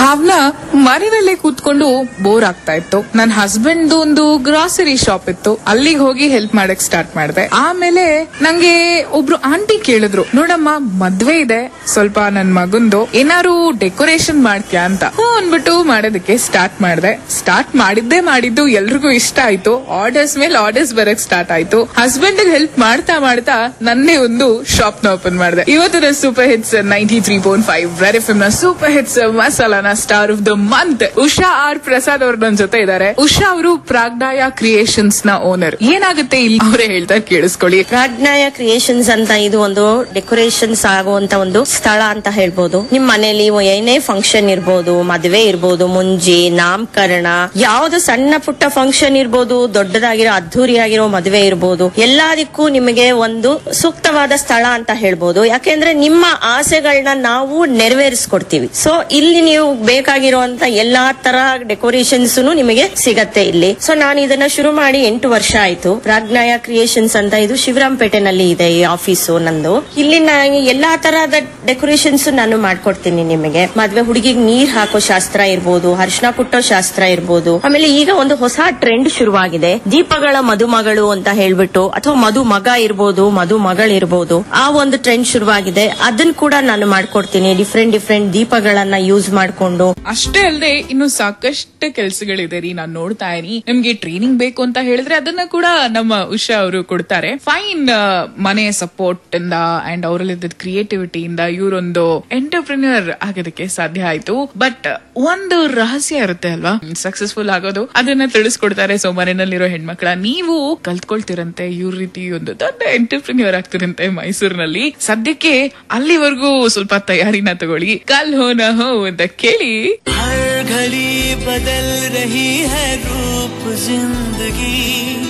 ಭಾವನಾ ಮನೆಯಲ್ಲೇ ಕೂತ್ಕೊಂಡು ಬೋರ್ ಆಗ್ತಾ ಇತ್ತು ನನ್ನ ಹಸ್ಬೆಂಡ್ ಒಂದು ಗ್ರಾಸರಿ ಶಾಪ್ ಇತ್ತು ಅಲ್ಲಿಗೆ ಹೋಗಿ ಹೆಲ್ಪ್ ಮಾಡಕ್ ಸ್ಟಾರ್ಟ್ ಮಾಡಿದೆ ಆಮೇಲೆ ನಂಗೆ ಒಬ್ರು ಆಂಟಿ ಕೇಳಿದ್ರು ನೋಡಮ್ಮ ಮದ್ವೆ ಇದೆ ಸ್ವಲ್ಪ ನನ್ ಮಗಂದು ಏನಾರು ಡೆಕೋರೇಷನ್ ಮಾಡ್ತೀಯಾ ಅಂತ ಹ್ಞೂ ಅನ್ಬಿಟ್ಟು ಮಾಡೋದಕ್ಕೆ ಸ್ಟಾರ್ಟ್ ಮಾಡಿದೆ ಸ್ಟಾರ್ಟ್ ಮಾಡಿದ್ದೇ ಮಾಡಿದ್ದು ಎಲ್ರಿಗೂ ಇಷ್ಟ ಆಯ್ತು ಆರ್ಡರ್ಸ್ ಮೇಲೆ ಆರ್ಡರ್ಸ್ ಬರಕ್ ಸ್ಟಾರ್ಟ್ ಆಯ್ತು ಹಸ್ಬೆಂಡ್ ಹೆಲ್ಪ್ ಮಾಡ್ತಾ ಮಾಡ್ತಾ ನನ್ನೇ ಒಂದು ಶಾಪ್ ನ ಓಪನ್ ಮಾಡಿದೆ ಇವತ್ತಿನ super hits ninety three point five red F ನ ಸೂಪರ್ ಹಿಟ್ಸ್ ಮಸಾಲಾನ star of the month Usha R Prasad ಅವ್ರ ನನ್ ಜೊತೆ ಇದ್ದಾರೆ ಉಷಾ ಅವರು ಪ್ರಾಗ್ನಾಯ ಕ್ರಿಯೇಷನ್ಸ್ ನ ಓನರ್ ಏನಾಗುತ್ತೆ ಇಲ್ಲಿ ಅವರೇ ಹೇಳ್ತಾರೆ ಕೇಳಿಸ್ಕೊಳ್ಳಿ ಪ್ರಾಜ್ಞಾಯ ಕ್ರಿಯೇಷನ್ಸ್ ಅಂತ ಇದು ಒಂದು ಡೆಕೋರೇಷನ್ಸ್ ಆಗುವಂತ ಒಂದು ಸ್ಥಳ ಅಂತ ಹೇಳ್ಬೋದು ನಿಮ್ ಮನೇಲಿ ಏನೇ ಫಂಕ್ಷನ್ ಇರ್ಬೋದು ಮದುವೆ ಇರ್ಬೋದು ಮುಂಜಿ ನಾಮಕರಣ ಯಾವ್ದು ಸಣ್ಣ ಪುಟ್ಟ ಫಂಕ್ಷನ್ ಇರ್ಬೋದು ದೊಡ್ಡದಾಗಿರೋ ಅದ್ದೂರಿಯಾಗಿರೋ ಮದುವೆ ಇರ್ಬೋದು ಎಲ್ಲದಕ್ಕೂ ನಿಮಗೆ ಒಂದು ಸೂಕ್ತವಾದ ಸ್ಥಳ ಅಂತ ಹೇಳ್ಬೋದು ಯಾಕೆಂದ್ರೆ ನಿಮ್ಮ ಆಸೆಗಳನ್ನ ನಾವು ನೆರವೇರಿಸ್ಕೊಡ್ತೀವಿ ಸೊ ಇಲ್ಲಿ ನೀವು ಬೇಕಾಗಿರುವಂತ ಎಲ್ಲಾ ತರ ಡೆಕೋರೇಷನ್ಸ್ ನಿಮಗೆ ಸಿಗತ್ತೆ ಇಲ್ಲಿ ಸೊ ನಾನು ಇದನ್ನ ಶುರು ಮಾಡಿ ಎಂಟು ವರ್ಷ ಆಯ್ತು ಪ್ರಾಜ್ಞಾಯ ಕ್ರಿಯೇಷನ್ಸ್ ಅಂತ ಇದು ಶಿವರಾಂಪೇಟೆನಲ್ಲಿ ಇದೆ ಈ ಆಫೀಸು ನಂದು ಇಲ್ಲಿ ನಾನು ಎಲ್ಲಾ ತರಹದ ಡೆಕೋರೇಷನ್ಸ್ ನಾನು ಮಾಡ್ಕೊಡ್ತೀನಿ ನಿಮಗೆ ಮದ್ವೆ ಹುಡುಗಿಗೆ ನೀರ್ ಹಾಕೋ ಶಾಸ್ತ್ರ ಇರ್ಬೋದು ಅರ್ಶನ ಕುಟ್ಟೋ ಶಾಸ್ತ್ರ ಇರ್ಬೋದು ಆಮೇಲೆ ಈಗ ಒಂದು ಹೊಸ ಟ್ರೆಂಡ್ ಶುರುವಾಗಿದೆ ದೀಪಗಳ ಮದುಮಗಳು ಅಂತ ಹೇಳ್ಬಿಟ್ಟು ಅಥವಾ ಮಧು ಮಗ ಇರ್ಬೋದು ಮಧು ಮಗಳಿರ್ಬೋದು ಆ ಒಂದು ಟ್ರೆಂಡ್ ಶುರುವಾಗಿದೆ ಅದನ್ನ ಕೂಡ ನಾನು ಮಾಡ್ಕೊಡ್ತೀನಿ ಡಿಫ್ರೆಂಟ್ ಡಿಫ್ರೆಂಟ್ ದೀಪಗಳನ್ನ ಯೂಸ್ ಮಾಡ್ಕೊಂಡು ಅಷ್ಟೇ ಅಲ್ಲದೆ ಇನ್ನು ಸಾಕಷ್ಟು ಕೆಲಸಗಳಿದೆ ರೀ ನಾನು ನೋಡ್ತಾ ಇದೀನಿ ನಿಮ್ಗೆ ಟ್ರೈನಿಂಗ್ ಬೇಕು ಅಂತ ಹೇಳಿದ್ರೆ ಅದನ್ನ ಕೂಡ ನಮ್ಮ ಉಷಾ ಅವರು ಕೊಡ್ತಾರೆ ಫೈನ್ ಮನೆ ಸಪೋರ್ಟ್ ಇಂದ ಅಂಡ್ ಅವರಲ್ಲಿದ್ದ ಕ್ರಿಯೇಟಿವಿಟಿಯಿಂದ ಇವರೊಂದು ಎಂಟರ್ಪ್ರಿನ್ಯೂರ್ ಆಗೋದಕ್ಕೆ ಸಾಧ್ಯ ಆಯ್ತು ಬಟ್ ಒಂದು ರಹಸ್ಯ ಇರುತ್ತೆ ಅಲ್ವಾ ಸಕ್ಸಸ್ಫುಲ್ ಆಗೋದು ಅದನ್ನ ತಿಳಿಸ್ಕೊಡ್ತಾರೆ ಸೊ ಮನೆಯಲ್ಲಿರೋ ಹೆಣ್ಮಕ್ಳ ನೀವು ಕಲ್ತ್ಕೊಳ್ತಿರಂತೆ ಇವ್ರ ರೀತಿ ಒಂದು ದೊಡ್ಡ ಎಂಟರ್ಪ್ರಿನ್ಯೂರ್ ಆಗ್ತಿರಂತೆ ಮೈಸೂರಿನಲ್ಲಿ ಸದ್ಯಕ್ಕೆ ಅಲ್ಲಿವರೆಗೂ ಸ್ವಲ್ಪ ತಯಾರಿನ ತಗೊಳ್ಳಿ ಕಲ್ ಹೋ ನ ಹೋ ಅಂತ ಕೇಳಿ हर घड़ी बदल रही है रूप जिंदगी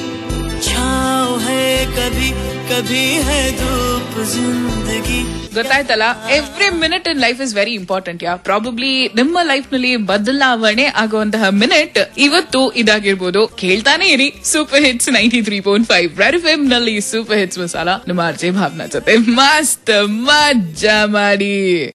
छाव है कभी कभी है धूप जिंदगी ಗೊತ್ತಾಯ್ತಲ್ಲ every minute in life is very important yeah probably ನಿಮ್ಮ ಲೈಫ್ ನಲ್ಲಿ ಬದಲಾವಣೆ ಆಗುವಂತಹ ಮಿನಿಟ್ ಇವತ್ತು ಇದಾಗಿರ್ಬೋದು ಕೇಳ್ತಾನೆ ಇರಿ super hits ninety three point five red F ನಲ್ಲಿ ಸೂಪರ್ ಹಿಟ್ಸ್ ಮಸಾಲ ನಮ್ಮ ಅರ್ಜೆ ಭಾವನಾ ಜೊತೆ ಮಸ್ತ್ ಮಜ್ಜಾ ಮಾಡಿ